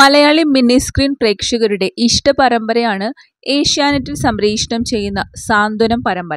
Malayali mini screen പ്രേക്ഷകരുടെ ഇഷ്ടപരമ്പരയാണ് ഏഷ്യാനെറ്റിൽ സംപ്രേഷണം ചെയ്യുന്ന സാന്ത്വനം പരമ്പര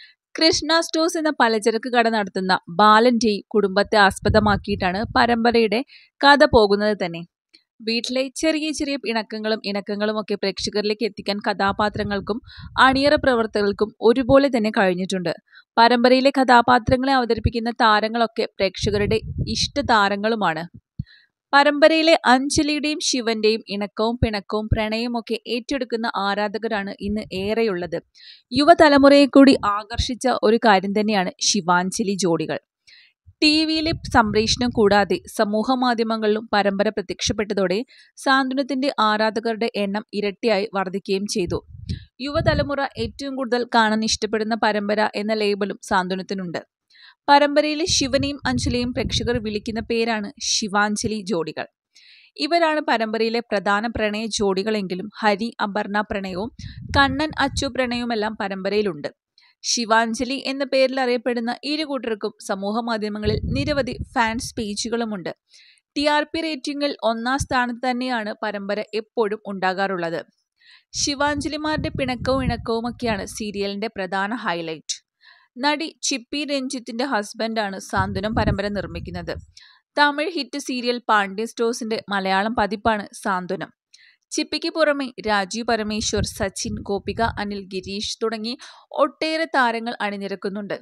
കൃഷ്ണ സ്റ്റോഴ്സ് എന്ന പലചരക്ക് കട നടത്തുന്ന ബാലന്റെയും കുടുംബത്തെ ആസ്പദമാക്കിയിട്ടാണ് പരമ്പരയുടെ കഥ പോകുന്നത് തന്നെ വീട്ടിലെ ചെറിയ ചെറിയ ഇണക്കങ്ങളും ഇണക്കങ്ങളും ഒക്കെ പ്രേക്ഷകരിലേക്ക് എത്തിക്കാൻ കഥാപാത്രങ്ങൾക്കും അണിയറ പ്രവർത്തകർക്കും ഒരുപോലെ തന്നെ കഴിഞ്ഞിട്ടുണ്ട് പരമ്പരയിലെ കഥാപാത്രങ്ങളെ അവതരിപ്പിക്കുന്ന താരങ്ങളൊക്കെ പ്രേക്ഷകരുടെ ഇഷ്ട താരങ്ങളുമാണ് പരമ്പരയിലെ അഞ്ജലിയുടെയും ശിവന്റെയും ഇണക്കവും പിണക്കവും പ്രണയവും ഒക്കെ ഏറ്റെടുക്കുന്ന ആരാധകരാണ് ഇന്ന് ഏറെയുള്ളത് യുവതലമുറയെ കൂടി ആകർഷിച്ച ഒരു കാര്യം തന്നെയാണ് ശിവാഞ്ജലി ജോഡികൾ ടി വിയിലെ സംപ്രേഷണം കൂടാതെ സമൂഹ മാധ്യമങ്ങളിലും പരമ്പര പ്രത്യക്ഷപ്പെട്ടതോടെ സാന്ത്വനത്തിന്റെ ആരാധകരുടെ എണ്ണം ഇരട്ടിയായി വർദ്ധിക്കുകയും ചെയ്തു യുവതലമുറ ഏറ്റവും കൂടുതൽ കാണാൻ ഇഷ്ടപ്പെടുന്ന പരമ്പര എന്ന ലേബലും സാന്ത്വനത്തിനുണ്ട് പരമ്പരയിലെ ശിവനെയും അഞ്ജലിയും പ്രേക്ഷകർ വിളിക്കുന്ന പേരാണ് ശിവാഞ്ജലി ജോഡികൾ ഇവരാണ് പരമ്പരയിലെ പ്രധാന പ്രണയ ജോഡികളെങ്കിലും ഹരി അപർണ പ്രണയവും കണ്ണൻ അച്ചു പ്രണയവുമെല്ലാം പരമ്പരയിലുണ്ട് ശിവാഞ്ജലി എന്ന പേരിൽ അറിയപ്പെടുന്ന ഇരു കൂട്ടർക്കും സമൂഹ മാധ്യമങ്ങളിൽ നിരവധി ഫാൻസ് പേജുകളുമുണ്ട് ടി ആർ പി റേറ്റിംഗിൽ ഒന്നാം സ്ഥാനത്ത് തന്നെയാണ് പരമ്പര എപ്പോഴും ഉണ്ടാകാറുള്ളത് ശിവാഞ്ജലിമാരുടെ പിണക്കവും ഇണക്കവുമൊക്കെയാണ് സീരിയലിന്റെ പ്രധാന ഹൈലൈറ്റ് നടി ചിപ്പി രഞ്ജിത്തിന്റെ ഹസ്ബൻഡാണ് സാന്ത്വനം പരമ്പര നിർമ്മിക്കുന്നത് തമിഴ് ഹിറ്റ് സീരിയൽ പാണ്ഡ്യ സ്റ്റോഴ്സിന്റെ മലയാളം പതിപ്പാണ് സാന്ത്വനം ചിപ്പിക്ക് പുറമെ രാജീവ് പരമേശ്വർ സച്ചിൻ ഗോപിക അനിൽ ഗിരീഷ് തുടങ്ങി ഒട്ടേറെ താരങ്ങൾ അണിനിരക്കുന്നുണ്ട്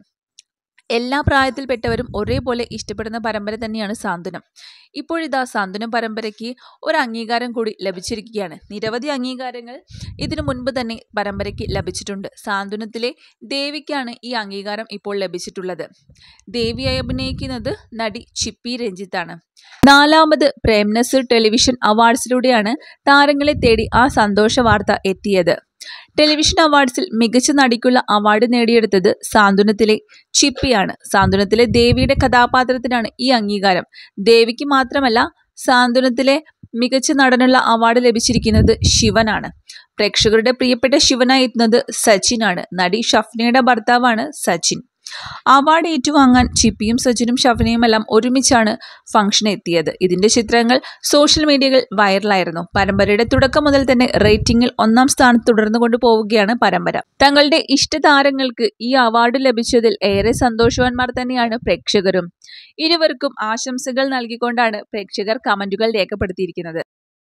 എല്ലാ പ്രായത്തിൽപ്പെട്ടവരും ഒരേപോലെ ഇഷ്ടപ്പെടുന്ന പരമ്പര തന്നെയാണ് സാന്ത്വനം ഇപ്പോഴിതാ സാന്ത്വനം പരമ്പരയ്ക്ക് ഒരു അംഗീകാരം കൂടി ലഭിച്ചിരിക്കുകയാണ് നിരവധി അംഗീകാരങ്ങൾ ഇതിനു മുൻപ് തന്നെ പരമ്പരയ്ക്ക് ലഭിച്ചിട്ടുണ്ട് സാന്ത്വനത്തിലെ ദേവിക്കാണ് ഈ അംഗീകാരം ഇപ്പോൾ ലഭിച്ചിട്ടുള്ളത് ദേവിയായി അഭിനയിക്കുന്നത് നടി ചിപ്പി രഞ്ജിത്താണ് നാലാമത് പ്രേംനസർ ടെലിവിഷൻ അവാർഡ്സിലൂടെയാണ് താരങ്ങളെ തേടി ആ സന്തോഷ വാർത്ത എത്തിയത് ടെലിവിഷൻ അവാർഡ്സിൽ മികച്ച നടിക്കുള്ള അവാർഡ് നേടിയെടുത്തത് സാന്ത്വനത്തിലെ ചിപ്പിയാണ് സാന്ത്വനത്തിലെ ദേവിയുടെ കഥാപാത്രത്തിനാണ് ഈ അംഗീകാരം ദേവിക്ക് മാത്രമല്ല സാന്ത്വനത്തിലെ മികച്ച നടനുള്ള അവാർഡ് ലഭിച്ചിരിക്കുന്നത് ശിവനാണ് പ്രേക്ഷകരുടെ പ്രിയപ്പെട്ട ശിവനായി എത്തുന്നത് സച്ചിനാണ് നടി ഷഫ്നയുടെ ഭർത്താവാണ് സച്ചിൻ അവാർഡ് ഏറ്റുവാങ്ങാൻ ചിപ്പിയും സച്ചിനും ഷഫനയുമെല്ലാം ഒരുമിച്ചാണ് ഫംഗ്ഷൻ എത്തിയത് ഇതിന്റെ ചിത്രങ്ങൾ സോഷ്യൽ മീഡിയകൾ വൈറലായിരുന്നു പരമ്പരയുടെ തുടക്കം മുതൽ തന്നെ റേറ്റിംഗിൽ ഒന്നാം സ്ഥാനത്ത് തുടർന്നു കൊണ്ടുപോവുകയാണ് പരമ്പര തങ്ങളുടെ ഇഷ്ടതാരങ്ങൾക്ക് ഈ അവാർഡ് ലഭിച്ചതിൽ ഏറെ സന്തോഷവാന്മാർ തന്നെയാണ് പ്രേക്ഷകരും ഇരുവർക്കും ആശംസകൾ നൽകിക്കൊണ്ടാണ് പ്രേക്ഷകർ കമന്റുകൾ രേഖപ്പെടുത്തിയിരിക്കുന്നത്